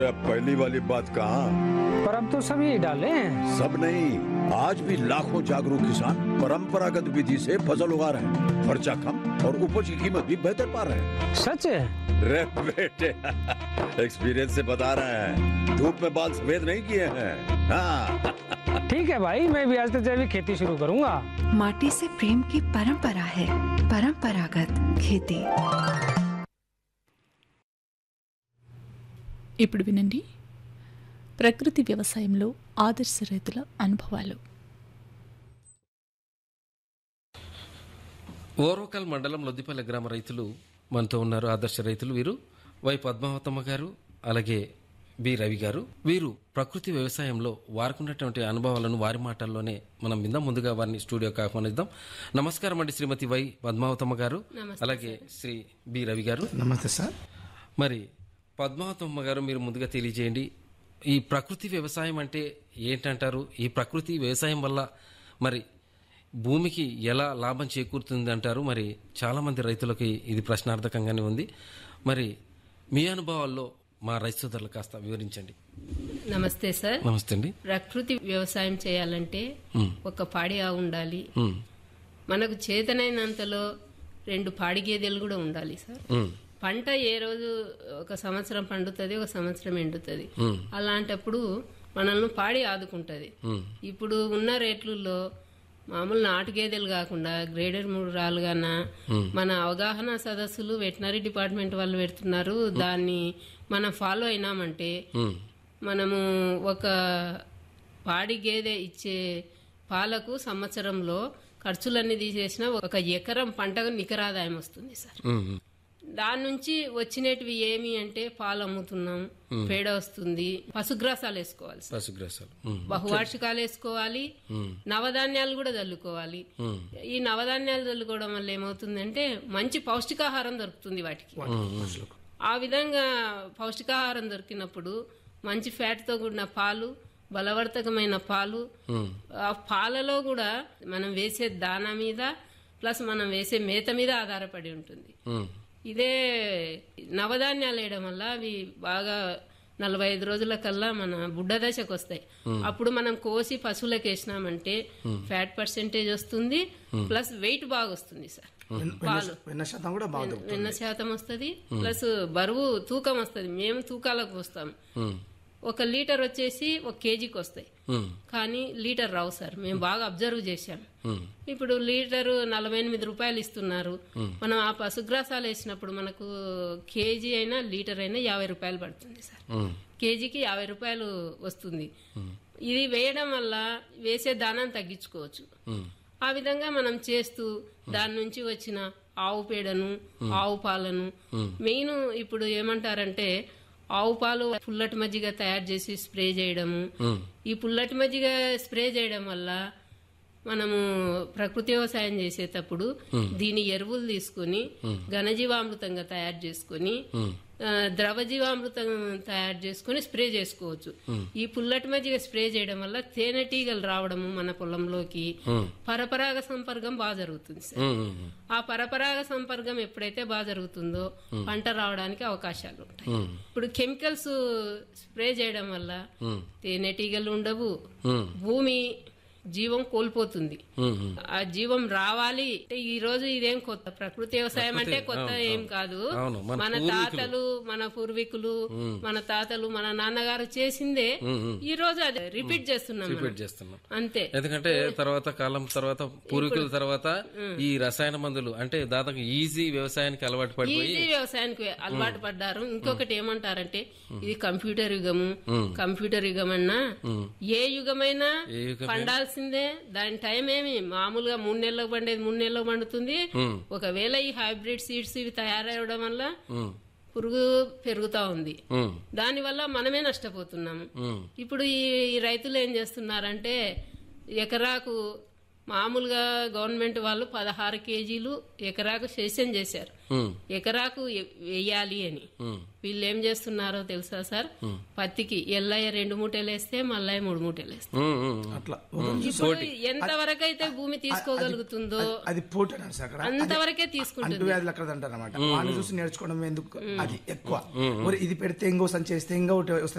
पहली वाली बात कहा पर अब तो सभी डाले हैं सब नहीं आज भी लाखों जागरूक किसान परंपरागत विधि से फसल उगा रहे हैं खर्चा कम और उपज की कीमत भी बेहतर पा रहे हैं सच है रे बेटे एक्सपीरियंस से बता रहे हैं धूप में बाल सफेद नहीं किए हैं हाँ ठीक है भाई मैं भी आज से जैविक खेती शुरू करूंगा माटी से प्रेम की परंपरा है परंपरागत खेती ఇప్పుడు వినండి ప్రకృతి వ్యవసాయంలో ఆదర్శ రైతుల అనుభవాలు ఓరోకల్ మండలం లొద్దిపల్లి గ్రామ రైతులు మనతో ఉన్నారు ఆదర్శ రైతులు వీరు వై పద్మావతమ్మ గారు అలాగే బి రవి గారు వీరు ప్రకృతి వ్యవసాయంలో వారికి ఉన్నటువంటి అనుభవాలను వారి మాటల్లోనే మనం విందాం ముందుగా వారిని స్టూడియోకి ఆహ్వానిద్దాం నమస్కారం అండి శ్రీమతి వై పద్మావతమ్మ గారు అలాగే శ్రీ బి రవి గారు నమస్తే సార్ మరి పద్మావతమ్మ గారు మీరు ముందుగా తెలియజేయండి ఈ ప్రకృతి వ్యవసాయం అంటే ఏంటంటారు ఈ ప్రకృతి వ్యవసాయం వల్ల మరి భూమికి ఎలా లాభం చేకూరుతుంది అంటారు మరి చాలా మంది రైతులకి ఇది ప్రశ్నార్థకంగానే ఉంది మరి మీ అనుభవాల్లో మా రైతు సోదరులు కాస్త వివరించండి నమస్తే సార్ నమస్తే అండి ప్రకృతి వ్యవసాయం చేయాలంటే ఒక పాడి ఆవు ఉండాలి ఉమ్, మనకు చేతనైనంతలో రెండు పాడి గేదెలు కూడా ఉండాలి సార్ ఉమ్, పంట ఏ రోజు ఒక సంవత్సరం పండుతుంది ఒక సంవత్సరం ఎండుతుంది అలాంటప్పుడు మనల్ని పాడి ఆదుకుంటది ఉమ్, ఇప్పుడు ఉన్న రేట్లలో మామూలు నాటు గేదెలు కాకుండా గ్రేడర్ మూడు రాలుగాన మన అవగాహన సదస్సులు వెటనరీ డిపార్ట్మెంట్ వాళ్ళు పెడుతున్నారు దాన్ని మనం ఫాలో అయినామంటే ఉమ్, మనము ఒక పాడి గేదె ఇచ్చే పాలకు సంవత్సరంలో ఖర్చులన్నీ తీసేసిన ఒక ఎకరం పంటకు నికరాదాయం వస్తుంది సార్ ఉమ్, ఉమ్, దాని నుంచి వచ్చినటివి ఏమి అంటే పాలు అమ్ముతున్నాం పేడ వస్తుంది పశుగ్రాసాలు వేసుకోవాలి సార్ పశుగ్రాసాలు ఉమ్, బహువార్షికాలు వేసుకోవాలి నవధాన్యాలు కూడా చల్లుకోవాలి ఈ నవధాన్యాలు చల్లుకోవడం వల్ల ఏమవుతుందంటే మంచి పౌష్టికాహారం దొరుకుతుంది వాటికి ఆ విధంగా పౌష్టికాహారం దొరికినప్పుడు మంచి ఫ్యాట్తో కూడిన పాలు బలవర్ధకమైన పాలు ఆ పాలలో కూడా మనం వేసే దానా మీద ప్లస్ మనం వేసే మేత మీద ఆధారపడి ఉంటుంది ఉమ్, ఇదే నవధాన్యాలు వేయడం వల్ల అవి బాగా నలభై ఐదు రోజుల కల్లా మన బుడ్డ దశకు వస్తాయి అప్పుడు మనం కోసి పశువులకు వేసినామంటే ఫ్యాట్ పర్సెంటేజ్ వస్తుంది ప్లస్ వెయిట్ బాగా వస్తుంది సార్ పాలు వెన్న శాతం కూడా బాగా వెన్న శాతం వస్తుంది ప్లస్ బరువు తూకం వస్తుంది మేము తూకాలకు వస్తాం ఉమ్, ఒక లీటర్ వచ్చేసి ఒక కేజీకి వస్తాయి ఉమ్, కానీ లీటర్ రావు సార్ మేము బాగా అబ్జర్వ్ చేశాం ఉమ్, ఇప్పుడు లీటరు నలభై ఎనిమిది రూపాయలు ఇస్తున్నారు మనం ఆ పశుగ్రాసాలు వేసినప్పుడు మనకు కేజీ అయినా లీటర్ అయినా యాభై రూపాయలు పడుతుంది సార్ ఉమ్, కేజీకి యాభై రూపాయలు వస్తుంది ఇది వేయడం వల్ల వేసే దానాన్ని తగ్గించుకోవచ్చు ఉమ్, ఆ విధంగా మనం చేస్తూ దాని నుంచి వచ్చిన ఆవు పేడను ఆవు పాలను మెయిన్ ఇప్పుడు ఏమంటారంటే ఆవు పాలు పుల్లటి మజ్జిగ తయారు చేసి స్ప్రే చేయడము ఈ పుల్లటి మజ్జిగ స్ప్రే చేయడం వల్ల మనము ప్రకృతి వ్యవసాయం చేసేటప్పుడు దీని ఎరువులు తీసుకుని ఘనజీవామృతంగా తయారు చేసుకుని ఆ, ద్రవజీవామృతం తయారు చేసుకుని స్ప్రే చేసుకోవచ్చు ఈ పుల్లటి మజ్జిగ స్ప్రే చేయడం వల్ల తేనెటీగలు రావడము మన పొలంలోకి పరపరాగ సంపర్కం బాగా జరుగుతుంది సార్ ఉమ్, ఉమ్, ఆ పరపరాగ సంపర్కం ఎప్పుడైతే బాగా జరుగుతుందో పంట రావడానికి అవకాశాలు ఉంటాయి ఉమ్, ఇప్పుడు కెమికల్స్ స్ప్రే చేయడం వల్ల తేనెటీగలు ఉండవు ఉమ్, భూమి జీవం కోల్పోతుంది ఉమ్, ఉమ్. ఆ జీవం రావాలి అంటే ఈ రోజు ఇదేం కొత్త ప్రకృతి వ్యవసాయం అంటే కొత్త ఏం కాదు అవును, మన మన తాతలు మన పూర్వీకులు మన తాతలు మన నాన్నగారు చేసిందే ఈ రోజు అది రిపీట్ చేస్తున్నాం మనం. రిపీట్ చేస్తున్నాం అంతే ఎందుకంటే తర్వాత కాలం తర్వాత పూర్వీకుల తర్వాత ఈ రసాయన మందులు అంటే దాదాపు ఈజీ వ్యవసాయానికి అలవాటు పడిపోయి ఈజీ వ్యవసాయానికి అలవాటు పడ్డారు ఇంకొకటి ఏమంటారంటే ఇది కంప్యూటర్ యుగము కంప్యూటర్ యుగం అన్నా ఏ యుగమైనా ఏ యుగమైనా పండాల్సిందే దాని టైం ఏమి మామూలుగా మూడు నెలలకు పండేది మూడు నెలలకు పండుతుంది ఒకవేళ ఈ హైబ్రిడ్ సీడ్స్ ఇవి తయారవడం వల్ల ఉమ్, పురుగు పెరుగుతా ఉంది ఉమ్, దానివల్ల మనమే నష్టపోతున్నాము ఉమ్, ఇప్పుడు ఈ ఈ రైతులు ఏం చేస్తున్నారంటే ఎకరాకు మామూలుగా గవర్నమెంట్ వాళ్ళు పదహారు కేజీలు ఎకరాకు సెషన్ చేశారు ఉమ్, ఎకరాకు ఎ- వెయ్యాలి అని ఉమ్, వీళ్ళు ఏం చేస్తున్నారో తెలుసా సార్ పత్తికి ఎల్లయ్య రెండు మూటలు వేస్తే మల్లయ్య మూడు మూటలు వేస్తారు ఉమ్, ఉమ్. అట్లా ఇప్పుడు ఎంత వరకు అయితే భూమి తీసుకోగలుగుతుందో అది పోటీ అన్నారు సార్ అక్కడ అంతవరకే తీసుకుంటుంది అంటువ్యాధులు అక్కడ అంటారు అనమాట వాడిని చూసి నేర్చుకోవడం ఎందుకు అది ఎక్కువ మరి ఇది పెడితే ఇంకో సంచి చేస్తే ఇంకో ఒకటి వస్తుంది